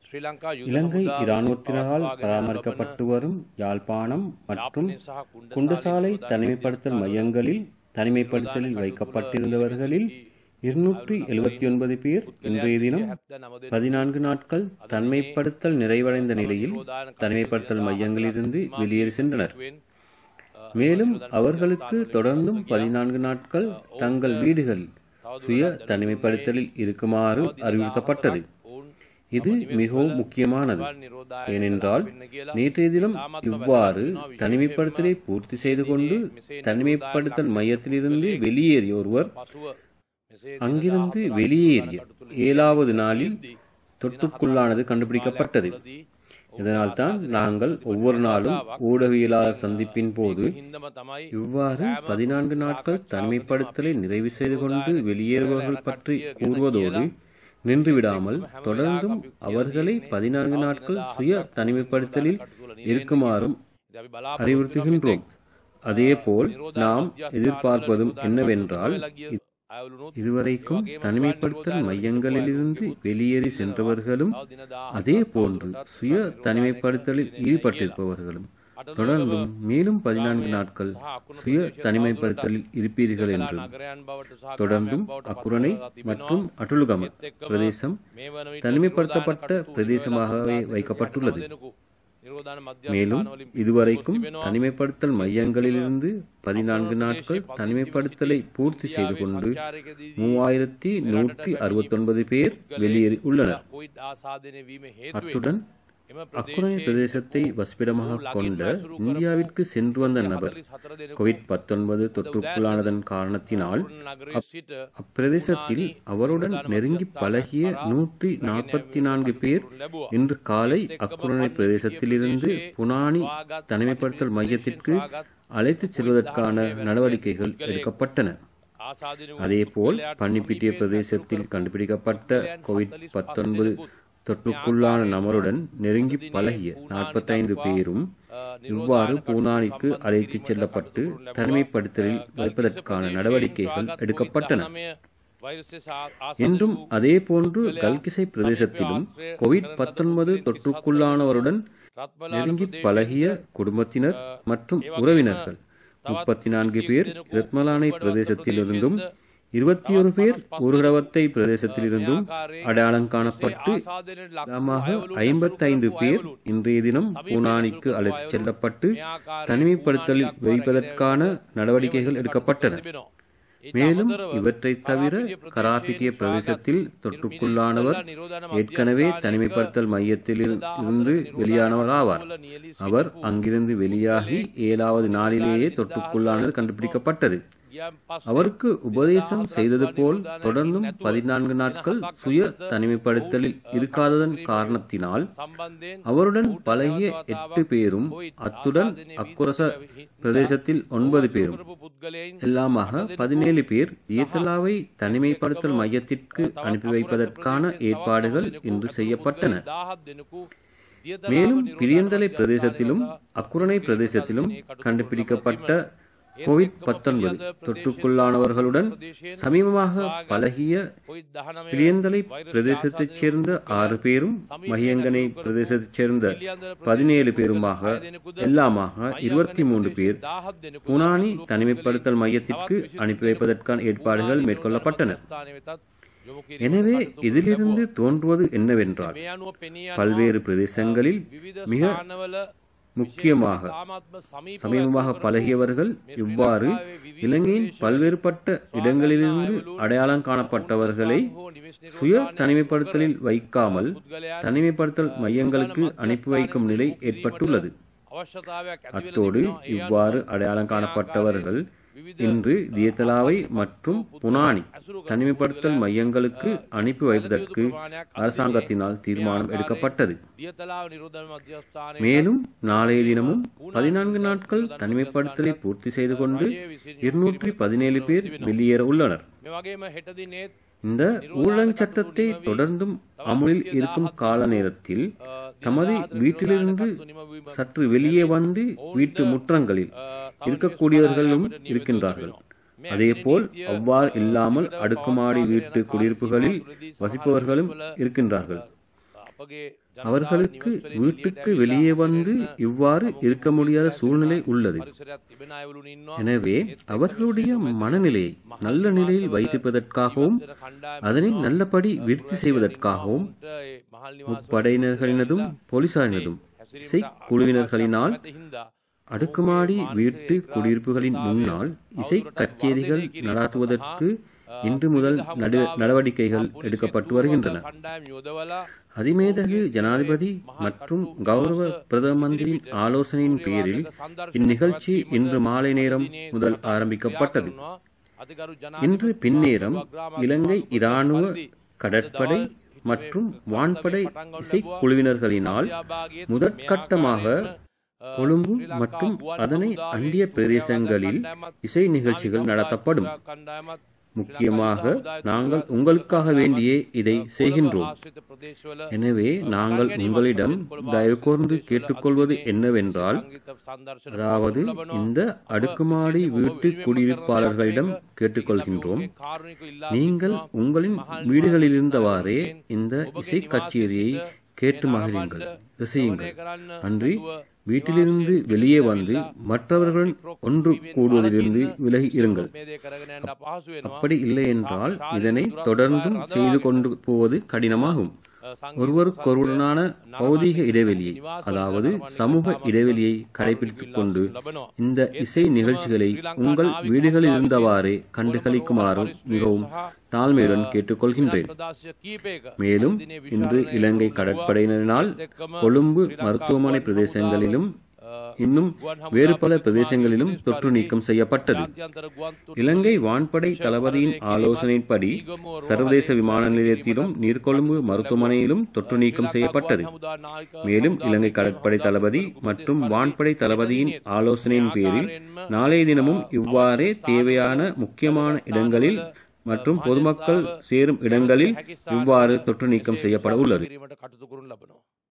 ශ්‍රී ලංකා යුද இலங்கை හමුදාව இராணுவத்தினரால் පවත්වාගෙන பராமரிக்கப்பட்டு வரும் யாழ்ப்பாணம் மற்றும் යාපනය සහ කුණ්ඩ குண்டுசாலை සාලේ தனிமைப்படுத்தல் மையங்களில் தனிமைப்படுத்தலில் வைக்கப்பட்டிருந்தவர்களில் இருநூற்றி எழுபத்தி ஒன்பது பேர் இன்றைய தினம் பதினான்கு நாட்கள் தனிமைப்படுத்தல் நிறைவடைந்த நிலையில் தனிமைப்படுத்தல் மையங்களிலிருந்து வெளியேறி சென்றனர் மேலும் அவர்களுக்கு தொடர்ந்தும் பதினான்கு நாட்கள் தங்கள் வீடுகளில் சுய தனிமைப்படுத்தலில் இருக்குமாறு அறிவுறுத்தப்பட்டது இது மிகவும் முக்கியமானது ஏனென்றால் நேற்றைய தினம் இவ்வாறு தனிமைப்படுத்தலை பூர்த்தி செய்து கொண்டு தனிமைப்படுத்தல் மையத்திலிருந்து வெளியேறிய ஒருவர் அங்கிருந்து வெளியேறிய ஏழாவது நாளில் தொற்றுக்குள்ளானது கண்டுபிடிக்கப்பட்டது இதனால்தான் நாங்கள் ஒவ்வொரு நாளும் ஊடகவியலாளர் சந்திப்பின் போது இவ்வாறு பதினான்கு நாட்கள் தனிமைப்படுத்தலை நிறைவு செய்து கொண்டு வெளியேறுபவர்கள் பற்றி கூறுவதோடு நின்றுவிடாமல் தொடர்ந்தும் அவர்களை பதினான்கு நாட்கள் சுய தனிமைப்படுத்தலில் இருக்குமாறும் அறிவுறுத்துகின்றோம் அதேபோல் நாம் எதிர்பார்ப்பதும் என்னவென்றால் இதுவரைக்கும் தனிமைப்படுத்தல் மையங்களிலிருந்து வெளியேறி சென்றவர்களும் அதே போன்று சுய தனிமைப்படுத்தலில் ஈடுபட்டிருப்பவர்களும் தொடர்ந்தும் மேலும் பதினான்கு நாட்கள் சுய தனிமைப்படுத்தலில் இருப்பீர்கள் என்றும் தொடர்ந்தும் அக்குரணை மற்றும் அட்டுலுகம பிரதேசம் தனிமைப்படுத்தப்பட்ட பிரதேசமாகவே வைக்கப்பட்டுள்ளது மேலும் இதுவரைக்கும் தனிமைப்படுத்தல் மையங்களிலிருந்து பதினான்கு நாட்கள் தனிமைப்படுத்தலை பூர்த்தி செய்து கொண்டு மூவாயிரத்தி நூற்றி அறுபத்தொன்பது பேர் வெளியேறி உள்ளனர் அத்துடன் அக்குரணை பிரதேசத்தை வசிப்பிடமாக கொண்ட இந்தியாவிற்கு சென்று வந்த நபர் கோவிட் பத்தொன்பது தொற்றுக்குள்ளானதன் காரணத்தினால் அப்பிரதேசத்தில் அவருடன் நெருங்கி பழகிய நூற்றி நாற்பத்தி நான்கு பேர் இன்று காலை அக்குரணை பிரதேசத்திலிருந்து புனானி தனிமைப்படுத்தல் மையத்திற்கு அழைத்துச் செல்வதற்கான நடவடிக்கைகள் எடுக்கப்பட்டன அதேபோல் பன்னிப்பிட்டிய பிரதேசத்தில் கண்டுபிடிக்கப்பட்ட கோவிட் பத்தொன்பது தொற்றுக்குள்ளான நபருடன் நெருங்கி பழகிய நாற்பத்தைந்து பேரும் இவ்வாறு பூனானிக்கு அழைத்துச் செல்லப்பட்டு தனிமைப்படுத்தலில் வைப்பதற்கான நடவடிக்கைகள் எடுக்கப்பட்டன என்றும் அதே போன்று கல்கிசை பிரதேசத்திலும் கோவிட் பத்தொன்பது தொற்றுக்குள்ளானவருடன் நெருங்கி பழகிய குடும்பத்தினர் மற்றும் உறவினர்கள் முப்பத்தி நான்கு பேர் ரத்மலானை பிரதேசத்திலிருந்தும் இருபத்தி ஒரு பேர் ஊர்கடவத்தை பிரதேசத்திலிருந்தும் அடையாளம் காணப்பட்டு ஐம்பத்தைந்து பேர் இன்றைய தினம் பூனானிக்கு அழைத்துச் செல்லப்பட்டு தனிமைப்படுத்தலில் வைப்பதற்கான நடவடிக்கைகள் எடுக்கப்பட்டன மேலும் இவற்றை தவிர கராபிட்டிய பிரதேசத்தில் தொற்றுக்குள்ளானவர் ஏற்கனவே தனிமைப்படுத்தல் மையத்தில் இருந்து வெளியானவர் ஆவார் அவர் அங்கிருந்து வெளியாகி ஏழாவது நாளிலேயே தொற்றுக்குள்ளானது கண்டுபிடிக்கப்பட்டது அவருக்கு உபதேசம் செய்தது போல் தொடர்ந்தும் பதினான்கு நாட்கள் சுய தனிமைப்படுத்தலில் இருக்காததன் காரணத்தினால் அவருடன் பழகிய எட்டு பேரும் அத்துடன் அக்குரச பிரதேசத்தில் ஒன்பது பேரும் எல்லாமாக பதினேழு பேர் இயத்தலாவை தனிமைப்படுத்தல் மையத்திற்கு அனுப்பி வைப்பதற்கான ஏற்பாடுகள் இன்று செய்யப்பட்டன மேலும் பிரியந்தலை பிரதேசத்திலும் அக்குரணை பிரதேசத்திலும் கண்டுபிடிக்கப்பட்ட கோவிட் பத்தொன்பது தொற்றுக்குள்ளானவர்களுடன் சமீபமாக பழகிய பிரியந்தலை பிரதேசத்தைச் சேர்ந்த ஆறு பேரும் மகியங்கனை பிரதேசத்தைச் சேர்ந்த பதினேழு பேருமாக எல்லாமாக இருபத்தி மூன்று பேர் புனானி தனிமைப்படுத்தல் மையத்திற்கு அனுப்பி வைப்பதற்கான ஏற்பாடுகள் மேற்கொள்ளப்பட்டன எனவே இதிலிருந்து தோன்றுவது என்னவென்றால் பல்வேறு பிரதேசங்களில் மிக முக்கியமாக சமீபமாக பழகியவர்கள் இவ்வாறு இலங்கையின் பல்வேறுபட்ட இடங்களிலிருந்து அடையாளம் காணப்பட்டவர்களை சுய தனிமைப்படுத்தலில் வைக்காமல் தனிமைப்படுத்தல் மையங்களுக்கு அனுப்பி வைக்கும் நிலை ஏற்பட்டுள்ளது அத்தோடு இவ்வாறு அடையாளம் காணப்பட்டவர்கள் இன்று தியத்தலாவை மற்றும் புனானி தனிமைப்படுத்தல் மையங்களுக்கு அனுப்பி வைப்பதற்கு அரசாங்கத்தினால் தீர்மானம் எடுக்கப்பட்டது மேலும் நாளைய தினமும் பதினான்கு நாட்கள் தனிமைப்படுத்தலை பூர்த்தி செய்து கொண்டு இருநூற்றி பதினேழு பேர் வெளியேற உள்ளனர் இந்த ஊழல் சட்டத்தை தொடர்ந்தும் அமுலில் இருக்கும் கால நேரத்தில் தமது வீட்டிலிருந்து சற்று வெளியே வந்து வீட்டு முற்றங்களில் இருக்கக்கூடியவர்களும் இருக்கின்றார்கள் அதேபோல் அவ்வாறு இல்லாமல் அடுக்குமாடி வீட்டு குடியிருப்புகளில் வசிப்பவர்களும் இருக்கின்றார்கள் அவர்களுக்கு வீட்டுக்கு வெளியே வந்து இவ்வாறு இருக்க முடியாத சூழ்நிலை உள்ளது எனவே அவர்களுடைய மனநிலையை நல்ல நிலையில் வைத்திருப்பதற்காகவும் அதனை நல்லபடி விருத்தி செய்வதற்காகவும் முப்படையினர்களினதும் போலீசாரினதும் இசை குழுவினர்களினால் அடுக்குமாடி வீட்டு குடியிருப்புகளின் முன்னால் இசை கச்சேரிகள் நடாத்துவதற்கு இன்று முதல் நடு- நடவடிக்கைகள் எடுக்கப்பட்டு வருகின்றன அதிமேதகு ஜனாதிபதி மற்றும் கௌரவ பிரதம மந்திரியின் ஆலோசனையின் பேரில் இந்நிகழ்ச்சி இன்று மாலை நேரம் முதல் ஆரம்பிக்கப்பட்டது இன்று பின்னேரம் இலங்கை இராணுவ கடற்படை மற்றும் வான்படை இசைக்குழுவினர்களினால் முதற்கட்டமாக கொழும்பு மற்றும் அதனை அண்டிய பிரதேசங்களில் இசை நிகழ்ச்சிகள் நடத்தப்படும் முக்கியமாக நாங்கள் உங்களுக்காக வேண்டியே இதை செய்கின்றோம் எனவே நாங்கள் உங்களிடம் தயவு கூர்ந்து கேட்டுக்கொள்வது என்னவென்றால் அதாவது இந்த அடுக்குமாடி வீட்டு குடியிருப்பாளர்களிடம் கேட்டுக்கொள்கின்றோம் நீங்கள் உங்களின் வீடுகளிலிருந்தவாறே இந்த இசை கச்சேரியை கேட்டு மகிழுங்கள் ரசியுங்கள் அன்றி வீட்டிலிருந்து வெளியே வந்து மற்றவர்களுடன் ஒன்று கூடுவதிலிருந்து விலகி இருங்கள் அப்படி இல்லை என்றால் இதனை தொடர்ந்தும் செய்து கொண்டு போவது கடினமாகும் ஒருவருக்கொருவருடனான பௌதீக இடைவெளியை அதாவது சமூக இடைவெளியை கடைபிடித்துக் கொண்டு இந்த இசை நிகழ்ச்சிகளை உங்கள் வீடுகளில் இருந்தவாறே கண்டுகளிக்குமாறு மிகவும் தாழ்மையுடன் கேட்டுக்கொள்கின்றேன் மேலும் இன்று இலங்கை கடற்படையினரினால் கொழும்பு மருத்துவமனை பிரதேசங்களிலும் இன்னும் வேறு பல பிரதேசங்களிலும் தொற்று நீக்கம் செய்யப்பட்டது இலங்கை வான்படை தளபதியின் ஆலோசனைப்படி சர்வதேச விமான நிலையத்திலும் நீர்கொழும்பு மருத்துவமனையிலும் தொற்று நீக்கம் செய்யப்பட்டது மேலும் இலங்கை கடற்படை தளபதி மற்றும் வான்படை தளபதியின் ஆலோசனையின் பேரில் நாளைய தினமும் இவ்வாறே தேவையான முக்கியமான இடங்களில் மற்றும் பொதுமக்கள் சேரும் இடங்களில் இவ்வாறு தொற்று நீக்கம் செய்யப்பட உள்ளது